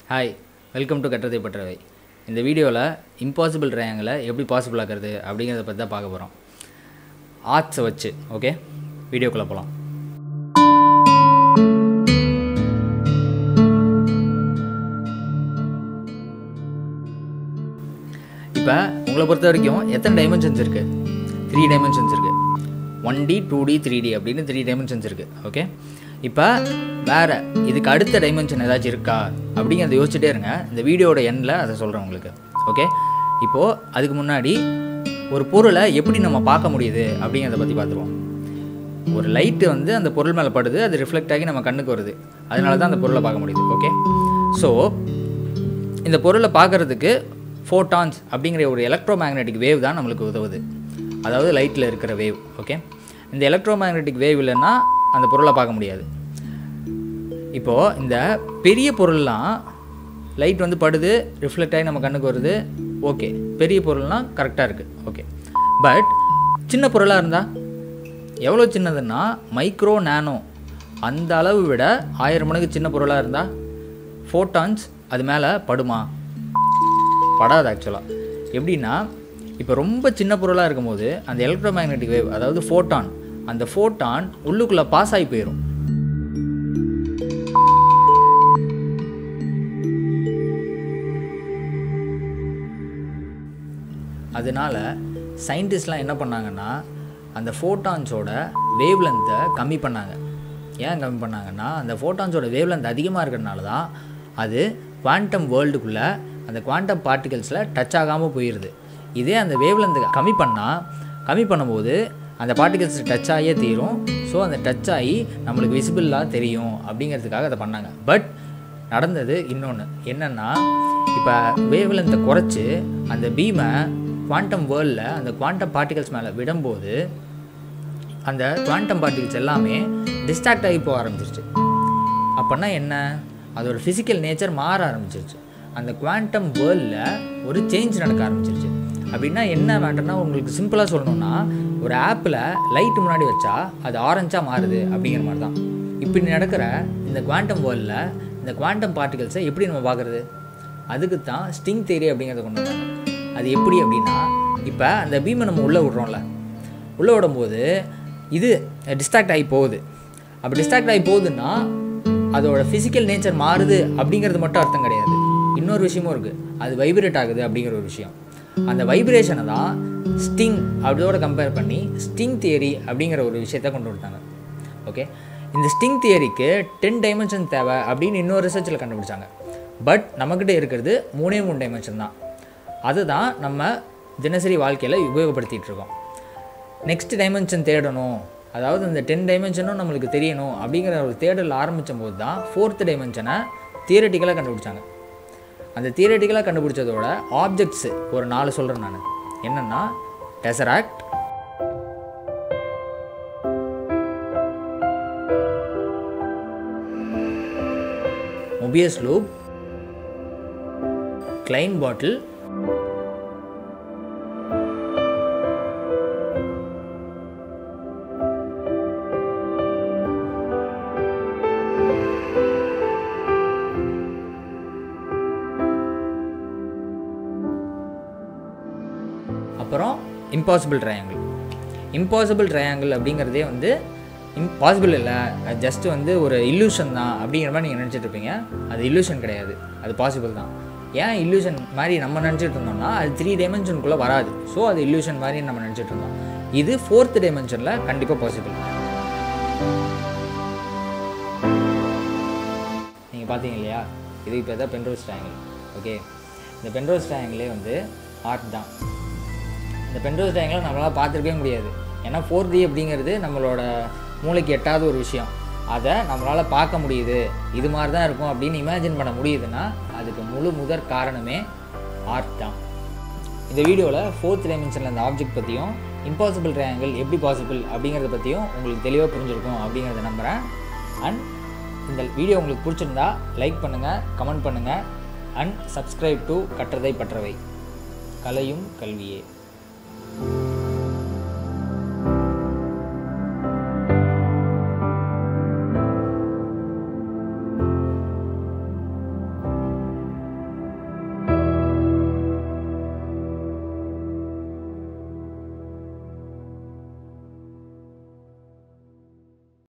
hi welcome to கற்றதை பற்றவை இந்த வீடியோவில் இம்பாசிபிள் ட்ரையாங்கிளை எப்படி பாசிபிள் ஆக்குறது அப்படிங்கிறத பற்றி தான் பார்க்க போகிறோம் ஆர்ட்ஸை வச்சு ஓகே வீடியோக்குள்ளே போகலாம் இப்போ உங்களை பொறுத்த வரைக்கும் எத்தனை டைமென்ஷன்ஸ் இருக்குது த்ரீ டைமென்ஷன்ஸ் இருக்குது one D two D three D அப்படின்னு த்ரீ டைமென்ஷன்ஸ் இருக்குது ஓகே இப்போ வேறு இதுக்கு அடுத்த டைமென்ஷன் ஏதாச்சும் இருக்கா அப்படிங்கிறத யோசிச்சுட்டே இருங்க இந்த வீடியோட எண்டில் அதை சொல்கிறேன் உங்களுக்கு ஓகே இப்போது அதுக்கு முன்னாடி ஒரு பொருளை எப்படி நம்ம பார்க்க முடியுது அப்படிங்கிறத பற்றி பார்த்துருவோம் ஒரு லைட்டு வந்து அந்த பொருள் மேலே படுது அது ரிஃப்ளெக்ட் ஆகி நம்ம கண்ணுக்கு வருது அதனால தான் அந்த பொருளை பார்க்க முடியுது ஓகே ஸோ இந்த பொருளை பார்க்குறதுக்கு ஃபோட்டான்ஸ் அப்படிங்கிற ஒரு எலக்ட்ரோ மேக்னெட்டிக் வேவ் தான் நம்மளுக்கு உதவுது அதாவது லைட்டில் இருக்கிற வேவ் ஓகே இந்த எலக்ட்ரோ மேக்னெட்டிக் வேவ் இல்லைன்னா அந்த பொருளை பார்க்க முடியாது இப்போது இந்த பெரிய பொருள்லாம் லைட் வந்து படுது ரிஃப்ளெக்ட் ஆகி நம்ம கண்ணுக்கு வருது ஓகே பெரிய பொருள்லாம் கரெக்டாக இருக்குது ஓகே பட் சின்ன பொருளாக இருந்தால் எவ்வளோ சின்னதுன்னா மைக்ரோ நானோ அந்த அளவு விட ஆயிரம் மடங்கு சின்ன பொருளாக இருந்தால் ஃபோட்டான்ஸ் அது மேலே படுமா படாது ஆக்சுவலாக எப்படின்னா இப்போ ரொம்ப சின்ன பொருளாக இருக்கும்போது அந்த எலக்ட்ரோ மேக்னெட்டிக் வேவ் அதாவது ஃபோட்டான் அந்த ஃபோட்டான் உள்ளுக்குள்ளே பாஸ் ஆகி போயிடும் அதனால சயின்டிஸ்ட்லாம் என்ன பண்ணாங்கன்னா அந்த ஃபோட்டான்ஸோட வேவ் லென்த்தை கம்மி பண்ணாங்க ஏன் கம்மி பண்ணாங்கன்னா அந்த ஃபோட்டான்ஸோட வேவ் லென்த் அதிகமாக இருக்கிறதுனால தான் அது குவாண்டம் வேர்ல்டுக்குள்ளே அந்த குவாண்டம் பார்ட்டிகல்ஸில் டச் ஆகாமல் போயிடுது இதே அந்த வேவ் லென்த்தை கம்மி பண்ணால் கம்மி பண்ணும்போது அந்த பார்ட்டிகல்ஸ் டச் ஆகியே தீரும் ஸோ அந்த டச் ஆகி நம்மளுக்கு விசிபிளாக தெரியும் அப்படிங்கிறதுக்காக அதை பண்ணாங்க பட் நடந்தது இன்னொன்று என்னென்னா இப்போ வேவ் லென்த்தை குறைச்சி அந்த பீமை குவாண்டம் வேர்ல்டில் அந்த குவாண்டம் பார்ட்டிகல்ஸ் மேலே விடும்போது அந்த குவாண்டம் பார்ட்டிகல்ஸ் எல்லாமே டிஸ்ட்ராக்ட் ஆகி போக ஆரம்பிச்சிருச்சு அப்போனா என்ன அதோட ஃபிசிக்கல் நேச்சர் மாற ஆரம்பிச்சிருச்சு அந்த குவாண்டம் வேர்ல்டில் ஒரு சேஞ்ச் நடக்க ஆரம்பிச்சிருச்சு அப்படின்னா என்ன மேட்டர்னா உங்களுக்கு சிம்பிளாக சொல்லணும்னா ஒரு ஆப்பில் லைட் முன்னாடி வச்சா அது ஆரஞ்சாக மாறுது அப்படிங்கிற மாதிரி தான் இப்படி நடக்கிற இந்த குவாண்டம் வேர்ல்டில் இந்த குவாண்டம் பார்ட்டிகல்ஸை எப்படி நம்ம பார்க்குறது அதுக்கு தான் ஸ்டிங் தேரி அப்படிங்கிறத கொண்டு வந்தாங்க அது எப்படி அப்படின்னா இப்போ அந்த பீமை நம்ம உள்ளே விட்றோம்ல உள்ளே விடும்போது இது டிஸ்ட்ராக்ட் ஆகி போகுது அப்படி டிஸ்ட்ராக்ட் ஆகி போகுதுன்னா அதோட ஃபிசிக்கல் நேச்சர் மாறுது அப்படிங்கிறது மட்டும் அர்த்தம் கிடையாது இன்னொரு விஷயமும் இருக்குது அது வைப்ரேட் ஆகுது அப்படிங்கிற ஒரு விஷயம் அந்த வைப்ரேஷனை தான் ஸ்டிங் அப்படியோட கம்பேர் பண்ணி ஸ்டிங் தியரி அப்படிங்கிற ஒரு விஷயத்த கொண்டு வந்துட்டாங்க ஓகே இந்த ஸ்டிங் தியரிக்கு டென் டைமென்ஷன் தேவை அப்படின்னு இன்னொரு ரிசர்ச்சில் கண்டுபிடிச்சாங்க பட் நம்மக்கிட்ட இருக்கிறது மூணே மூணு டைமென்ஷன் தான் அதுதான் நம்ம தினசரி வாழ்க்கையில் உபயோகப்படுத்திகிட்டு இருக்கோம் நெக்ஸ்ட் டைமென்ஷன் தேடணும் அதாவது இந்த டென் டைமென்ஷனும் நம்மளுக்கு தெரியணும் அப்படிங்கிற ஒரு தேடல் ஆரம்பித்த போது தான் ஃபோர்த் டைமென்ஷனை தியரட்டிக்கலாக கண்டுபிடிச்சாங்க அந்த தியரட்டிக்கலாக கண்டுபிடிச்சதோட ஆப்ஜெக்ட்ஸ் ஒரு நாலு சொல்கிறேன் நான் என்னென்னா tesseract Mobius loop Klein bottle அப்புறம் இம்பாசிபிள் ட்ரையாங்கிள் இம்பாசிபிள் ட்ரையாங்கிள் அப்படிங்கிறதே வந்து இம்பாசிபிள் இல்லை அது ஜஸ்ட் வந்து ஒரு இல்லூஷன் தான் அப்படிங்கிற மாதிரி நீங்கள் நினச்சிட்டு இருப்பீங்க அது இல்லூஷன் கிடையாது அது பாசிபிள் தான் ஏன் இல்லூஷன் மாதிரி நம்ம நினச்சிட்டு இருந்தோம்னா அது த்ரீ டைமென்ஷனுக்குள்ளே வராது ஸோ அது இல்லூஷன் மாதிரி நம்ம நினச்சிட்டு இருந்தோம் இது ஃபோர்த் டைமென்ஷனில் கண்டிப்பாக பாசிபிள் நீங்கள் பார்த்தீங்க இல்லையா இது இப்போ தான் பென்ரோஸ் ட்ரையாங்கிள் ஓகே இந்த பென்ரோஸ் ட்ரையாங்கிளே வந்து ஆர்ட் தான் இந்த பென்ரோஸ் ட்ரையாங்கிளை நம்மளால் பார்த்துருக்கவே முடியாது ஏன்னா ஃபோர் டி அப்படிங்கிறது நம்மளோட மூளைக்கு எட்டாத ஒரு விஷயம் அதை நம்மளால் பார்க்க முடியுது இது மாதிரி தான் இருக்கும் அப்படின்னு இமேஜின் பண்ண முடியுதுன்னா அதுக்கு முழு முதற் காரணமே ஆர்ட் தான் இந்த வீடியோவில் ஃபோர்த் டைமென்ஷனில் அந்த ஆப்ஜெக்ட் பற்றியும் இம்பாசிபிள் ட்ரையாங்கிள் எப்படி பாசிபிள் அப்படிங்கிறத பற்றியும் உங்களுக்கு தெளிவாக புரிஞ்சிருக்கும் அப்படிங்கிறத நம்புகிறேன் அண்ட் இந்த வீடியோ உங்களுக்கு பிடிச்சிருந்தா லைக் பண்ணுங்கள் கமெண்ட் பண்ணுங்கள் அண்ட் சப்ஸ்கிரைப் டு கற்றதை பற்றவை கலையும் கல்வியே